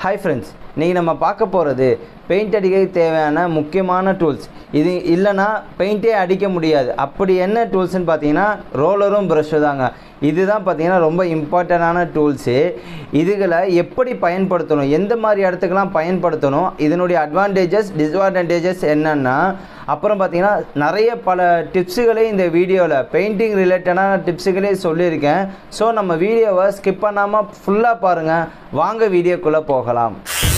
hi friends இன்றைக்கி நம்ம பார்க்க போகிறது பெயிண்ட் அடிக்க தேவையான முக்கியமான டூல்ஸ் இது இல்லைன்னா பெயிண்டே அடிக்க முடியாது அப்படி என்ன டூல்ஸ்னு பார்த்தீங்கன்னா ரோலரும் ப்ரஷ்ஷும் தாங்க இதுதான் பார்த்தீங்கன்னா ரொம்ப இம்பார்ட்டண்டான டூல்ஸு இதுகளை எப்படி பயன்படுத்தணும் எந்த மாதிரி இடத்துக்கெல்லாம் பயன்படுத்தணும் இதனுடைய அட்வான்டேஜஸ் டிஸ்அட்வான்டேஜஸ் என்னென்னா அப்புறம் பார்த்தீங்கன்னா நிறைய பல டிப்ஸுகளே இந்த வீடியோவில் பெயிண்டிங் ரிலேட்டடான டிப்ஸுகளே சொல்லியிருக்கேன் ஸோ நம்ம வீடியோவை ஸ்கிப் பண்ணாமல் ஃபுல்லாக பாருங்கள் வாங்க வீடியோக்குள்ளே போகலாம்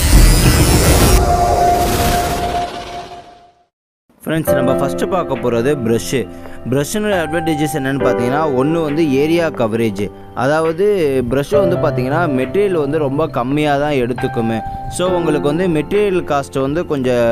ஃப்ரெண்ட்ஸ் நம்ம ஃபஸ்ட்டு பார்க்க போகிறது ப்ரஷ்ஷு ப்ரஷ்ஷினுடைய அட்வான்டேஜஸ் என்னென்னு பார்த்தீங்கன்னா ஒன்று வந்து ஏரியா கவரேஜ் அதாவது ப்ரஷ்ஷு வந்து பார்த்தீங்கன்னா மெட்டீரியல் வந்து ரொம்ப கம்மியாக தான் எடுத்துக்குமே ஸோ உங்களுக்கு வந்து மெட்டீரியல் காஸ்ட் வந்து கொஞ்சம்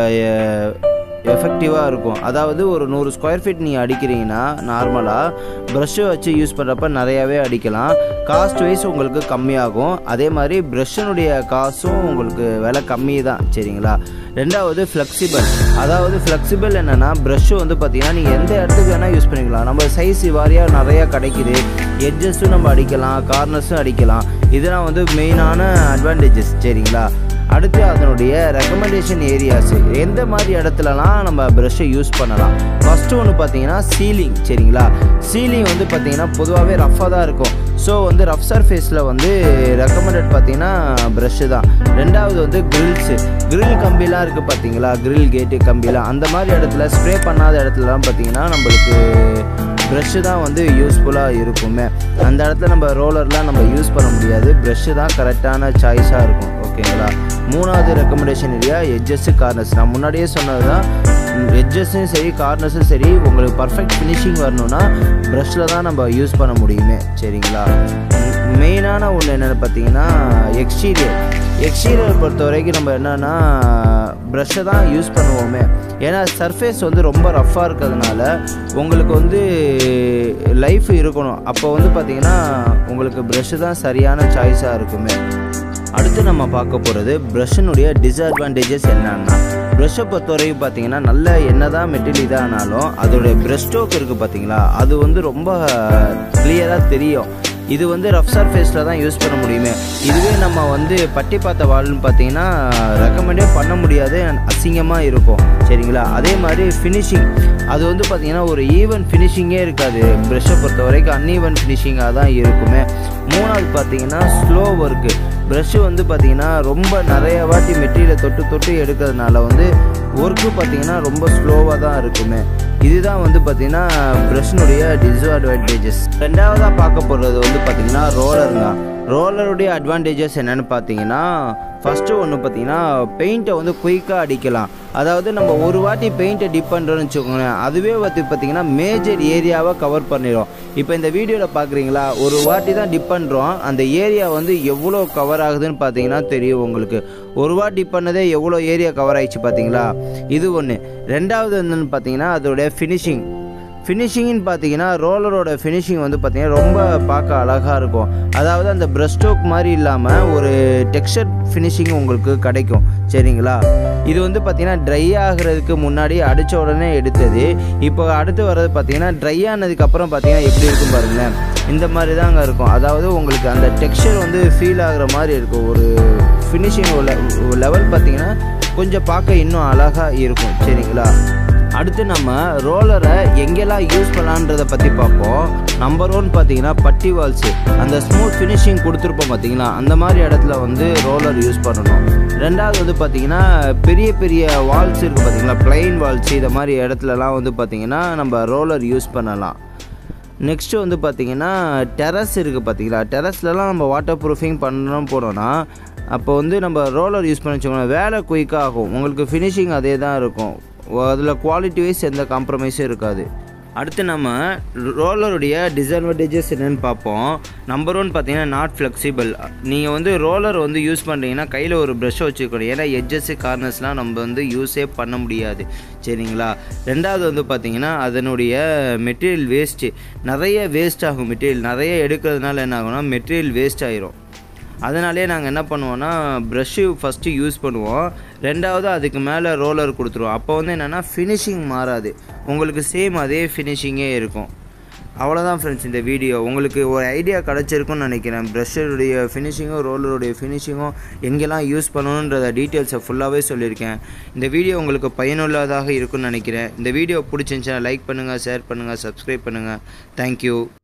எஃபெக்டிவாக இருக்கும் அதாவது ஒரு நூறு ஸ்கொயர் ஃபீட் நீங்கள் அடிக்கிறீங்கன்னா நார்மலாக ப்ரஷ்ஷை வச்சு யூஸ் பண்ணுறப்ப நிறையாவே அடிக்கலாம் காஸ்ட் வைஸ் உங்களுக்கு கம்மியாகும் அதே மாதிரி ப்ரஷ்ஷினுடைய காசும் உங்களுக்கு விலை கம்மி தான் சரிங்களா ரெண்டாவது ஃப்ளெக்சிபிள் அதாவது ஃப்ளெக்சிபிள் என்னென்னா ப்ரஷ்ஷு வந்து பார்த்தீங்கன்னா நீங்கள் எந்த இடத்துக்கு வேணால் யூஸ் பண்ணிக்கலாம் நம்ம சைஸ் வாரியாக நிறையா கிடைக்குது எட்ஜஸும் நம்ம அடிக்கலாம் கார்னர்ஸும் அடிக்கலாம் இதெல்லாம் வந்து மெயினான அட்வான்டேஜஸ் சரிங்களா அடுத்து அதனுடைய ரெக்கமெண்டேஷன் ஏரியாஸ் எந்த மாதிரி இடத்துலலாம் நம்ம ப்ரஷ்ஷை யூஸ் பண்ணலாம் ஃபஸ்ட்டு ஒன்று பார்த்தீங்கன்னா சீலிங் சரிங்களா சீலிங் வந்து பார்த்தீங்கன்னா பொதுவாகவே ரஃப்பாக தான் இருக்கும் ஸோ வந்து ரஃப் சர்ஃபேஸில் வந்து ரெக்கமெண்டட் பார்த்தீங்கன்னா ப்ரஷ்ஷு தான் ரெண்டாவது வந்து கிரில்ஸு கிரில் கம்பிலாம் இருக்குது பார்த்தீங்களா கிரில் கேட்டு கம்பிலாம் அந்த மாதிரி இடத்துல ஸ்ப்ரே பண்ணாத இடத்துலலாம் பார்த்தீங்கன்னா நம்மளுக்கு ப்ரெஷ்ஷு தான் வந்து யூஸ்ஃபுல்லாக இருக்குமே அந்த இடத்துல நம்ம ரோலர்லாம் நம்ம யூஸ் பண்ண முடியாது ப்ரெஷ்ஷு தான் கரெக்டான சாய்ஸாக இருக்கும் ஓகேங்களா மூணாவது ரெக்கமெண்டேஷன் ஏரியா எட்ஜஸ்ஸு கார்னர்ஸ் நான் முன்னாடியே சொன்னது தான் எட்ஜஸும் சரி கார்னர்ஸும் சரி உங்களுக்கு பர்ஃபெக்ட் ஃபினிஷிங் வரணும்னா ப்ரஷ்ஷில் தான் நம்ம யூஸ் பண்ண முடியுமே சரிங்களா மெயினான ஒன்று என்னென்னு பார்த்தீங்கன்னா எக்ஸ்டீரியர் எக்ஸ்டீரியர் பொறுத்த வரைக்கும் நம்ம என்னென்னா ப்ரஷ்ஷை தான் யூஸ் பண்ணுவோமே ஏன்னா சர்ஃபேஸ் வந்து ரொம்ப ரஃப்பாக இருக்கிறதுனால உங்களுக்கு வந்து லைஃப் இருக்கணும் அப்போ வந்து பார்த்திங்கன்னா உங்களுக்கு ப்ரஷ்ஷு தான் சரியான சாய்ஸாக இருக்குமே அடுத்து நம்ம பார்க்க போகிறது ப்ரஷ்ஷினுடைய டிஸ்அட்வான்டேஜஸ் என்னன்னா ப்ரஷ்ஷை பொறுத்தவரைக்கும் பார்த்தீங்கன்னா நல்ல என்ன தான் மெட்டீரியல் இதானாலும் அதோடைய ப்ரஷ் ஸ்ட்ரோக் இருக்குது பார்த்தீங்களா அது வந்து ரொம்ப கிளியராக தெரியும் இது வந்து ரஃப் சர்ஃபேஸில் தான் யூஸ் பண்ண முடியுமே இதுவே நம்ம வந்து பட்டி பார்த்த வால்னு பார்த்தீங்கன்னா ரெக்கமெண்டே பண்ண முடியாது அசிங்கமாக இருக்கும் சரிங்களா அதே மாதிரி ஃபினிஷிங் அது வந்து பார்த்திங்கன்னா ஒரு ஈவன் ஃபினிஷிங்கே இருக்காது ப்ரெஷ்ஷை பொறுத்த வரைக்கும் அன்ஈவன் ஃபினிஷிங்காக தான் இருக்குமே மூணாவது பார்த்தீங்கன்னா ஸ்லோ ஒர்க்கு ப்ரஷ்ஷு வந்து பார்த்திங்கன்னா ரொம்ப நிறைய வாட்டி மெட்டீரியலை தொட்டு தொட்டு எடுக்கிறதுனால வந்து ஒர்க்கு பார்த்திங்கன்னா ரொம்ப ஸ்லோவாக தான் இருக்குமே இதுதான் வந்து பார்த்திங்கன்னா ப்ரஷ்னுடைய டிஸ்அட்வான்டேஜஸ் ரெண்டாவதாக பார்க்க போகிறது வந்து பார்த்திங்கன்னா ரோலருங்க ரோலருடைய அட்வான்டேஜஸ் என்னென்னு பார்த்தீங்கன்னா ஃபஸ்ட்டு ஒன்று பார்த்தீங்கன்னா பெயிண்ட்டை வந்து குயிக்காக அடிக்கலாம் அதாவது நம்ம ஒரு வாட்டி பெயிண்ட்டை டிப் பண்ணுறோன்னு வச்சுக்கோங்களேன் அதுவே வந்து பார்த்திங்கன்னா மேஜர் ஏரியாவை கவர் பண்ணிடும் இப்போ இந்த வீடியோவில் பார்க்குறீங்களா ஒரு வாட்டி தான் டிப் பண்ணுறோம் அந்த ஏரியா வந்து எவ்வளோ கவர் ஆகுதுன்னு பார்த்தீங்கன்னா தெரியும் உங்களுக்கு ஒரு வாட்டி டிப் பண்ணதே எவ்வளோ ஏரியா கவர் ஆயிடுச்சு பார்த்தீங்களா இது ஒன்று ரெண்டாவது என்னென்னு பார்த்தீங்கன்னா அதோடைய ஃபினிஷிங் ஃபினிஷிங்னு பார்த்தீங்கன்னா ரோலரோட ஃபினிஷிங் வந்து பார்த்தீங்கன்னா ரொம்ப பார்க்க அழகாக இருக்கும் அதாவது அந்த ப்ரஷ் ஸ்ட்ரோக் மாதிரி இல்லாமல் ஒரு டெக்ஸ்டர் ஃபினிஷிங் உங்களுக்கு கிடைக்கும் சரிங்களா இது வந்து பார்த்தீங்கன்னா ட்ரை ஆகிறதுக்கு முன்னாடி அடித்த உடனே எடுத்தது இப்போ அடுத்து வர்றது பார்த்தீங்கன்னா ட்ரை ஆனதுக்கப்புறம் பார்த்தீங்கன்னா எப்படி இருக்கும் பாருங்களேன் இந்த மாதிரி தாங்க இருக்கும் அதாவது உங்களுக்கு அந்த டெக்ஸ்டர் வந்து ஃபீல் ஆகுற மாதிரி இருக்கும் ஒரு ஃபினிஷிங் லெவல் பார்த்தீங்கன்னா கொஞ்சம் பார்க்க இன்னும் அழகாக இருக்கும் சரிங்களா அடுத்து நம்ம ரோலரை எங்கெல்லாம் யூஸ் பண்ணலான்றதை பற்றி பார்ப்போம் நம்பர் ஒன் பார்த்தீங்கன்னா பட்டி வால்ஸு அந்த ஸ்மூத் ஃபினிஷிங் கொடுத்துருப்போம் பார்த்தீங்களா அந்த மாதிரி இடத்துல வந்து ரோலர் யூஸ் பண்ணணும் ரெண்டாவது வந்து பார்த்தீங்கன்னா பெரிய பெரிய வால்ஸ் இருக்குது பார்த்தீங்களா பிளைன் வால்ஸ் இதை மாதிரி இடத்துலலாம் வந்து பார்த்தீங்கன்னா நம்ம ரோலர் யூஸ் பண்ணலாம் நெக்ஸ்ட்டு வந்து பார்த்திங்கன்னா டெரஸ் இருக்குது பார்த்தீங்களா டெரஸ்லலாம் நம்ம வாட்டர் ப்ரூஃபிங் பண்ணணும் போனோன்னா அப்போ வந்து நம்ம ரோலர் யூஸ் பண்ணி வச்சுக்கோங்க வேலை குயிக்காக ஆகும் உங்களுக்கு ஃபினிஷிங் அதே தான் இருக்கும் அதில் குவாலிட்டி வைஸ் எந்த காம்ப்ரமைஸும் இருக்காது அடுத்து நம்ம ரோலருடைய டிஸ்அட்வான்டேஜஸ் என்னென்னு பார்ப்போம் நம்பர் ஒன் பார்த்தீங்கன்னா நாட் ஃப்ளெக்சிபிள் நீங்கள் வந்து ரோலர் வந்து யூஸ் பண்ணுறீங்கன்னா கையில் ஒரு ப்ரஷ்ஷை வச்சுக்கணும் ஏன்னா எட்ஜஸ்ஸு கார்னர்ஸ்லாம் நம்ம வந்து யூஸே பண்ண முடியாது சரிங்களா ரெண்டாவது வந்து பார்த்திங்கன்னா அதனுடைய மெட்டீரியல் வேஸ்ட்டு நிறைய வேஸ்ட் ஆகும் மெட்டீரியல் நிறைய எடுக்கிறதுனால என்ன ஆகும்னா மெட்டீரியல் வேஸ்ட் ஆயிரும் அதனாலே நாங்கள் என்ன பண்ணுவோன்னா ப்ரஷ்ஷு ஃபஸ்ட்டு யூஸ் பண்ணுவோம் ரெண்டாவது அதுக்கு மேலே ரோலர் கொடுத்துருவோம் அப்போ வந்து என்னென்னா ஃபினிஷிங் மாறாது உங்களுக்கு சேம் அதே ஃபினிஷிங்கே இருக்கும் அவ்வளோதான் ஃப்ரெண்ட்ஸ் இந்த வீடியோ உங்களுக்கு ஒரு ஐடியா கிடச்சிருக்குன்னு நினைக்கிறேன் ப்ரஷ்ஷருடைய ஃபினிஷிங்கும் ரோலருடைய ஃபினிஷிங்கும் எங்கெல்லாம் யூஸ் பண்ணணுன்றத டீட்டெயில்ஸை ஃபுல்லாகவே சொல்லியிருக்கேன் இந்த வீடியோ உங்களுக்கு பயனுள்ளதாக இருக்கும்னு நினைக்கிறேன் இந்த வீடியோ பிடிச்சிருந்துச்சுன்னா லைக் பண்ணுங்கள் ஷேர் பண்ணுங்கள் சப்ஸ்கிரைப் பண்ணுங்கள் தேங்க்யூ